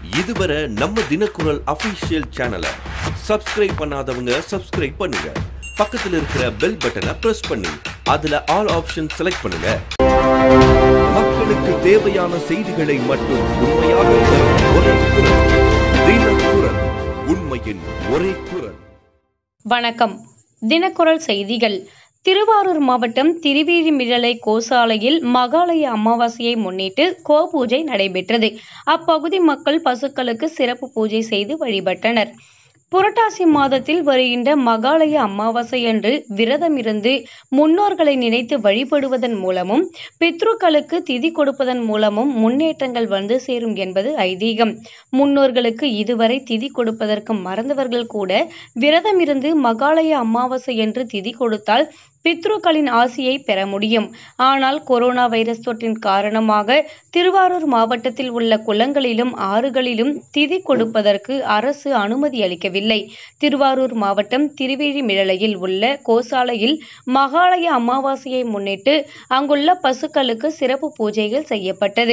இதுவரை நம்ம தினக்குரல் அபிஷியல் சேனலை சப்ஸ்கிரைப் பண்ணாதவங்க சப்ஸ்கிரைப் பண்ணுங்க பக்கத்துல இருக்கிற பெல் பட்டனை பிரஸ் பண்ணி அதுல ஆல் ஆப்ஷன் செலக்ட் பண்ணுங்க மக்களுக்கு தேவையான செய்திகளை மட்டும் உண்மையாக தரும் ஒரே குரல் தினக்குரல் உண்மையின் ஒரே குரல் வணக்கம் தினக்குரல் செய்திகள் திருவாரூர் மாவட்டம் திருவீழிமிழலை கோசாலையில் மகாலய அமாவாசையை முன்னிட்டு கோபூஜை நடைபெற்றது அப்பகுதி மக்கள் பசுக்களுக்கு சிறப்பு பூஜை செய்து வழிபட்டனர் புரட்டாசி மாதத்தில் வருகின்ற மகாலய அமாவாசை அன்று விரதமிருந்து முன்னோர்களை நினைத்து வழிபடுவதன் மூலமும் பித்ருக்களுக்கு திதி கொடுப்பதன் மூலமும் முன்னேற்றங்கள் வந்து சேரும் என்பது ஐதீகம் முன்னோர்களுக்கு இதுவரை திதி கொடுப்பதற்கு மறந்தவர்கள் கூட விரதமிருந்து மகாலய அமாவாசை என்று திதி கொடுத்தால் பித்ருக்களின் ஆசியை பெற முடியும் ஆனால் கொரோனா வைரஸ் தொற்றின் காரணமாக திருவாரூர் மாவட்டத்தில் உள்ள குளங்களிலும் ஆறுகளிலும் திதி கொடுப்பதற்கு அரசு அனுமதி அளிக்கவில்லை திருவாரூர் மாவட்டம் திருவேழிமிழலையில் உள்ள கோசாலையில் மகாலய அமாவாசையை முன்னிட்டு அங்குள்ள பசுக்களுக்கு சிறப்பு பூஜைகள் செய்யப்பட்டது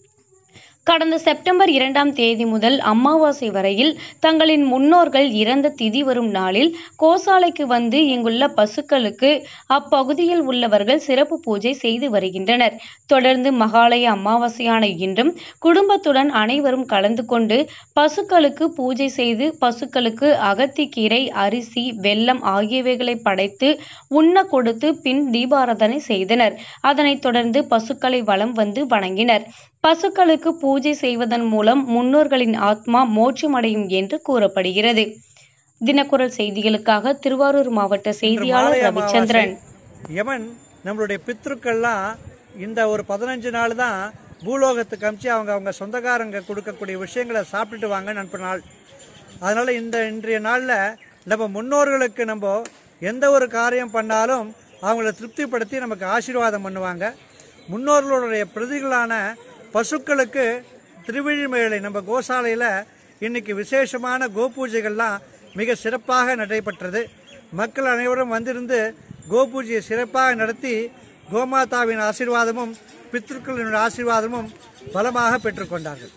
கடந்த செப்டம்பர் இரண்டாம் தேதி முதல் அமாவாசை வரையில் தங்களின் முன்னோர்கள் இறந்த திதி வரும் நாளில் கோசாலைக்கு வந்து இங்குள்ள பசுக்களுக்கு அப்பகுதியில் உள்ளவர்கள் சிறப்பு பூஜை செய்து வருகின்றனர் தொடர்ந்து மகாலய அமாவாசையான இன்றும் குடும்பத்துடன் அனைவரும் கலந்து கொண்டு பசுக்களுக்கு பூஜை செய்து பசுக்களுக்கு அகத்திக்கீரை அரிசி வெல்லம் ஆகியவைகளை படைத்து உண்ண கொடுத்து பின் தீபாராதனை செய்தனர் அதனைத் தொடர்ந்து பசுக்களை வலம் வந்து வணங்கினர் பசுக்களுக்கு பூஜை செய்வதன் மூலம் முன்னோர்களின் ஆத்மா மோட்சமடையும் என்று கூறப்படுகிறது தினக்குரல் செய்திகளுக்காக திருவாரூர் மாவட்ட இன்று செய்தியாளர் மாலை ரவிச்சந்திரன் அமாவாசை. யமன் நம்மளுடைய பித்ருக்கள்லாம் இந்த ஒரு பதினஞ்சு நாள் தான் பூலோகத்துக்கு அமிச்சு அவங்க அவங்க சொந்தக்காரங்க கொடுக்கக்கூடிய விஷயங்களை சாப்பிட்டுட்டு வாங்கன்னு அனுப்பின நாள் அதனால இந்த இன்றைய நாளில் நம்ம முன்னோர்களுக்கு நம்ம எந்த ஒரு காரியம் பண்ணாலும் அவங்கள திருப்திப்படுத்தி நமக்கு ஆசீர்வாதம் பண்ணுவாங்க முன்னோர்களுடைய பிரதிகளான பசுக்களுக்கு திருவிழிமேளை நம்ம கோசாலையில் இன்னைக்கு விசேஷமான கோபூஜைகள்லாம் மிக சிறப்பாக நடைபெற்றது மக்கள் அனைவரும் வந்திருந்து கோபூஜையை சிறப்பாக நடத்தி கோமாதாவின் ஆசீர்வாதமும் பித்ருக்களின் ஆசீர்வாதமும் பலமாக பெற்றுக்கொண்டார்கள்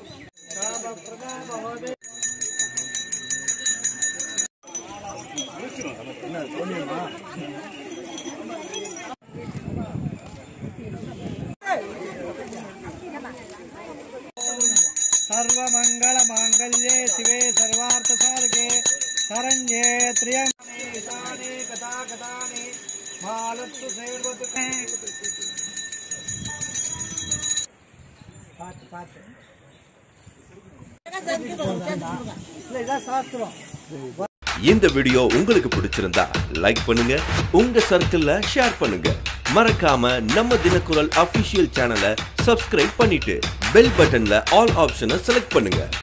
சர்வமங்கள மாங்கல்யே சிவே சர்வார்த்த சாரகே சரண்யே திரியங்கே கதா கதானி மாலத்து செயல்பட்டு பார்த்து பார்த்து இல்லை இதான் சாஸ்திரம் இந்த வீடியோ உங்களுக்கு பிடிச்சிருந்தா லைக் பண்ணுங்க உங்க சர்க்கிள்ல ஷேர் பண்ணுங்க மறக்காம நம்ம தினக்குரல் அபிஷியல் சேனலை சப்ஸ்கிரைப் பண்ணிட்டு பெல் பட்டன்ல ஆல் ஆப்ஷனை செலக்ட் பண்ணுங்க